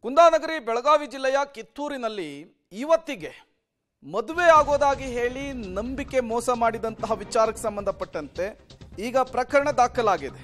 ಕುಂದಾನಗರಿ ಬೆಳಗಾವಿ ಜಿಲ್ಲೆಯ ಕಿತ್ತೂರಿನಲ್ಲಿ ಇವತ್ತಿಗೆ ಮದುವೆ ಆಗೋದಾಗಿ ಹೇಳಿ ನಂಬಿಕೆ ಮೋಸ ಮಾಡಿದಂತಹ ವಿಚಾರಕ್ಕೆ ಸಂಬಂಧಪಟ್ಟಂತೆ ಈಗ ಪ್ರಕರಣ ದಾಖಲಾಗಿದೆ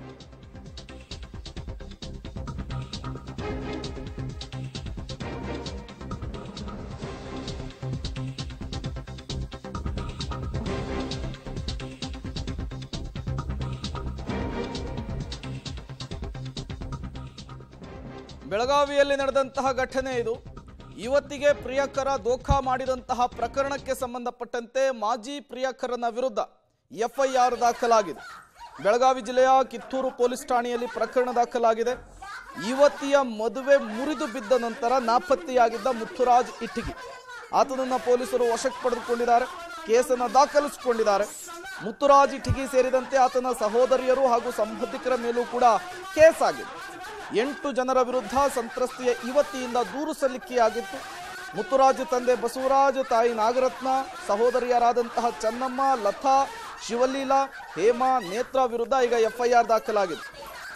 ಬೆಳಗಾವಿಯಲ್ಲಿ ನಡೆದಂತಹ ಘಟನೆ ಇದು ಇವತ್ತಿಗೆ ಪ್ರಿಯಕರ ದೋಖಾ ಮಾಡಿದಂತಹ ಪ್ರಕರಣಕ್ಕೆ ಸಂಬಂಧಪಟ್ಟಂತೆ ಮಾಜಿ ಪ್ರಿಯಕರನ ವಿರುದ್ಧ ಎಫ್ಐಆರ್ ದಾಖಲಾಗಿದೆ ಬೆಳಗಾವಿ ಜಿಲ್ಲೆಯ ಕಿತ್ತೂರು ಪೊಲೀಸ್ ಠಾಣೆಯಲ್ಲಿ ಪ್ರಕರಣ ದಾಖಲಾಗಿದೆ ಯುವತಿಯ ಮದುವೆ ಮುರಿದು ಬಿದ್ದ ನಂತರ ನಾಪತ್ತೆಯಾಗಿದ್ದ ಮುತ್ತುರಾಜ್ ಇಟ್ಟಿಗಿ ಆತನನ್ನ ಪೊಲೀಸರು ವಶಕ್ಕೆ ಪಡೆದುಕೊಂಡಿದ್ದಾರೆ ಕೇಸನ್ನು ದಾಖಲಿಸಿಕೊಂಡಿದ್ದಾರೆ ಮುತ್ತುರಾಜ್ ಇಟ್ಟಿಗಿ ಸೇರಿದಂತೆ ಆತನ ಸಹೋದರಿಯರು ಹಾಗೂ ಸಂಬಂಧಿಕರ ಮೇಲೂ ಕೂಡ ಕೇಸ್ ಆಗಿದೆ ಎಂಟು ಜನರ ವಿರುದ್ಧ ಸಂತ್ರಸ್ತೆಯ ಯುವತಿಯಿಂದ ದೂರು ಸಲ್ಲಿಕೆಯಾಗಿತ್ತು ಮುತ್ತುರಾಜ್ ತಂದೆ ಬಸವರಾಜ್ ತಾಯಿ ನಾಗರತ್ನ ಸಹೋದರಿಯರಾದಂತಹ ಚನ್ನಮ್ಮ ಲತಾ ಶಿವಲೀಲಾ ಹೇಮಾ ನೇತ್ರ ವಿರುದ್ಧ ಈಗ ಎಫ್ಐಆರ್ ದಾಖಲಾಗಿದೆ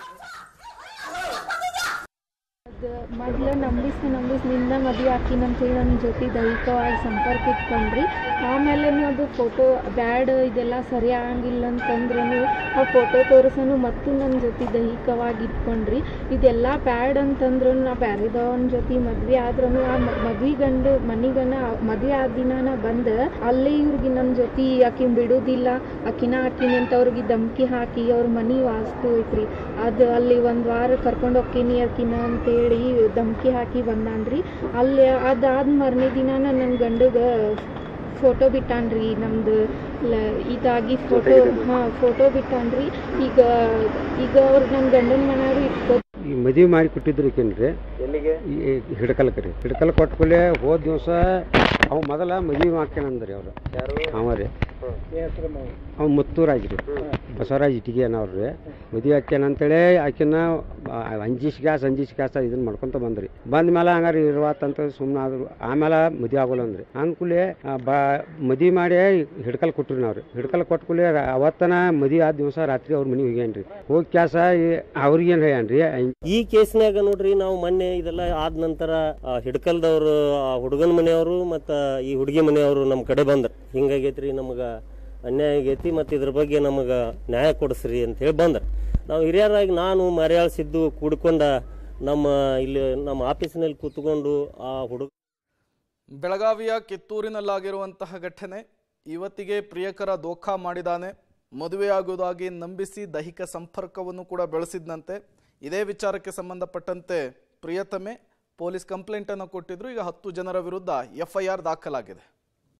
ಅದು ಮೊದ್ಲು ನಂಬಿಸಿ ನಂಬಿಸಿ ನಿಂದ ಮದುವೆ ಹಾಕಿನ ಅಂತೇಳಿ ನನ್ನ ಜೊತೆ ದೈಹಿಕವಾಗಿ ಸಂಪರ್ಕ ಇಟ್ಕೊಂಡ್ರಿ ಆಮೇಲೆ ಅದು ಫೋಟೋ ಬ್ಯಾಡ್ ಇದೆಲ್ಲ ಸರಿ ಆಗಂಗಿಲ್ಲ ಅಂತಂದ್ರೂ ಆ ಫೋಟೋ ತೋರಿಸನು ಮತ್ತು ನನ್ನ ಜೊತೆ ದೈಹಿಕವಾಗಿ ಇಟ್ಕೊಂಡ್ರಿ ಇದೆಲ್ಲ ಬ್ಯಾಡ್ ಅಂತಂದ್ರು ನಾ ಬ್ಯಾರೆದವನ ಜೊತೆ ಮದ್ವೆ ಆದ್ರೂ ಆ ಮದ್ವೆ ಗಂಡು ಮನಿಗನ ಮದುವೆ ಆದ ದಿನಾನ ಬಂದು ಅಲ್ಲೇ ಇವ್ರಿಗೆ ನನ್ನ ಜೊತೆ ಆಕಿನ ಬಿಡುದಿಲ್ಲ ಆಕಿನ ಹಾಕಿನ ಅಂತ ಅವ್ರಿಗೆ ಧಮ್ಕಿ ಹಾಕಿ ಅವ್ರ ಮನಿ ವಾಸ್ತು ಐತ್ರಿ ಅದು ಅಲ್ಲಿ ಒಂದು ವಾರ ಕರ್ಕೊಂಡು ಹೋಗ್ತೀನಿ ಆಕಿನ ಅಂತೇಳಿ ಧಮ್ಕಿ ಹಾಕಿ ಬಂದಾನ್ರಿ ಅಲ್ಲಿ ಅದಾದ ಮರನೇ ದಿನ ನನ್ನ ಗಂಡಗ ಫೋಟೋ ಬಿಟ್ಟಾನ್ರಿ ನಮ್ದು ಲ ಇದಾಗಿ ಫೋಟೋ ಹಾಂ ಫೋಟೋ ಬಿಟ್ಟಾನ್ರಿ ಈಗ ಈಗ ಅವ್ರು ನನ್ನ ಗಂಡನ ಮನೆಯವರು ಇಟ್ಕೊ ಈ ಮದುವೆ ಮಾಡಿ ಕೊಟ್ಟಿದ್ರು ಈಕೇನ್ರಿ ಎಲ್ಲಿಗೆ ಈ ಹಿಡ್ಕಲ್ಕ ರೀ ಹಿಡ್ಕಲ್ ಕೊಟ್ಕೊಳ್ಳೆ ಹೋದ ದಿವಸ ಅವ್ ಮೊದಲ ಮದುವೆ ಮಾಡ್ಕೊಂಡ್ರಿ ಅವ್ರು ಯಾರು ಅವ ರೀ ಅವ್ ಮುತ್ತೂರಾಜ್ ರೀ ಬಸವರಾಜ್ ಇಟ್ಟಿಗೆ ಅನ್ನೋರು ರೀ ಮದುವೆ ಹಾಕ್ಯಾನ ಅಂತೇಳಿ ಆಕಿನ ಅಂಜಿಸ್ ಗ್ಯಾಸ್ ಅಂಜಿಸ್ ಗ್ಯಾಸ್ ಇದನ್ನ ಮಾಡ್ಕೊಂತ ಬಂದ್ರಿ ಬಂದ ಮೇಲೆ ಹಂಗಾರೆ ಇರುವತ್ತಂತ ಸುಮ್ಮನೆ ಆದ್ರು ಆಮೇಲೆ ಮದುವೆ ಆಗೋಲ್ಲ ಅಂದ್ರಿ ಅಂದ್ಕೂಲೆ ಬಾ ಮದುವೆ ಮಾಡಿ ಹಿಡ್ಕಲ್ ಕೊಟ್ರಿ ನಾವ್ರಿ ಹಿಡ್ಕಲ್ ಕೊಟ್ಕೂಲೆ ಅವತ್ತನ ಮದುವೆ ಆದ ದಿವಸ ರಾತ್ರಿ ಅವ್ರ ಮನೆಗೆ ಹೋಗ್ಯಾನ್ರಿ ಹೋಗಿ ಕ್ಯಾಸ ಅವ್ರಿಗೇನು ಹೇಳ್ಯಾನ್ರಿ ಈ ಕೇಸ್ನ್ಯಾಗ ನೋಡ್ರಿ ನಾವು ಮೊನ್ನೆ ಇದೆಲ್ಲ ಆದ ನಂತರ ಆ ಹಿಡ್ಕಲ್ದವ್ರು ಆ ಹುಡುಗನ ಮನೆಯವರು ಮತ್ತ ಈ ಹುಡುಗಿ ಮನೆಯವರು ನಮ್ಮ ಕಡೆ ಬಂದ್ರ ಹಿಂಗಾಗೈತ್ರಿ ನಮಗ ಅನ್ಯಾಯ ಆಗೈತಿ ಮತ್ತು ಇದ್ರ ಬಗ್ಗೆ ನಮಗ ನ್ಯಾಯ ಕೊಡಿಸ್ರಿ ಅಂತ ಹೇಳಿ ಬಂದ್ರ ನಾವು ಹಿರಿಯರಾಗಿ ನಾನು ಮರ್ಯಾಳ ಸಿದ್ದು ಕೂಡ್ಕೊಂಡ ನಮ್ಮ ಇಲ್ಲಿ ನಮ್ಮ ಆಫೀಸಿನಲ್ಲಿ ಕೂತ್ಕೊಂಡು ಆ ಹುಡುಗ ಬೆಳಗಾವಿಯ ಕಿತ್ತೂರಿನಲ್ಲಾಗಿರುವಂತಹ ಘಟನೆ ಇವತ್ತಿಗೆ ಪ್ರಿಯಕರ ದೋಖಾ ಮಾಡಿದಾನೆ ಮದುವೆಯಾಗುವುದಾಗಿ ನಂಬಿಸಿ ದೈಹಿಕ ಸಂಪರ್ಕವನ್ನು ಕೂಡ ಬೆಳೆಸಿದ್ನಂತೆ ಇದೇ ವಿಚಾರಕ್ಕೆ ಸಂಬಂಧಪಟ್ಟಂತೆ ಪ್ರಿಯತಮೆ ಪೊಲೀಸ್ ಕಂಪ್ಲೇಂಟನ್ನು ಕೊಟ್ಟಿದ್ರು ಈಗ ಹತ್ತು ಜನರ ವಿರುದ್ಧ ಎಫ್ಐಆರ್ ದಾಖಲಾಗಿದೆ